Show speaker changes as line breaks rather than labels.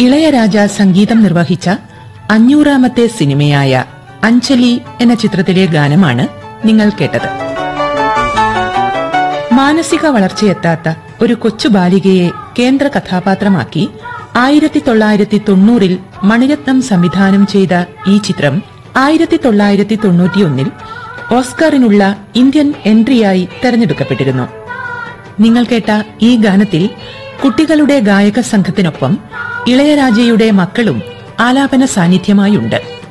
ഇളയരാജ സംഗീതം നിർവഹിച്ച അഞ്ഞൂറാമത്തെ സിനിമയായ അഞ്ജലി എന്ന ചിത്രത്തിലെ ഗാനമാണ് നിങ്ങൾ കേട്ടത് മാനസിക വളർച്ചയെത്താത്ത ഒരു കൊച്ചു ബാലികയെ കേന്ദ്ര കഥാപാത്രമാക്കി ആയിരത്തി തൊള്ളായിരത്തി തൊണ്ണൂറിൽ മണിരത്നം സംവിധാനം ചെയ്ത ഈ ചിത്രം ആയിരത്തി തൊള്ളായിരത്തി തൊണ്ണൂറ്റിയൊന്നിൽ ഓസ്കാറിനുള്ള ഇന്ത്യൻ എൻട്രിയായി തെരഞ്ഞെടുക്കപ്പെട്ടിരുന്നു നിങ്ങൾ കേട്ട ഈ ഗാനത്തിൽ കുട്ടികളുടെ ഗായക സംഘത്തിനൊപ്പം ഇളയരാജയുടെ മക്കളും ആലാപന സാന്നിധ്യമായുണ്ട്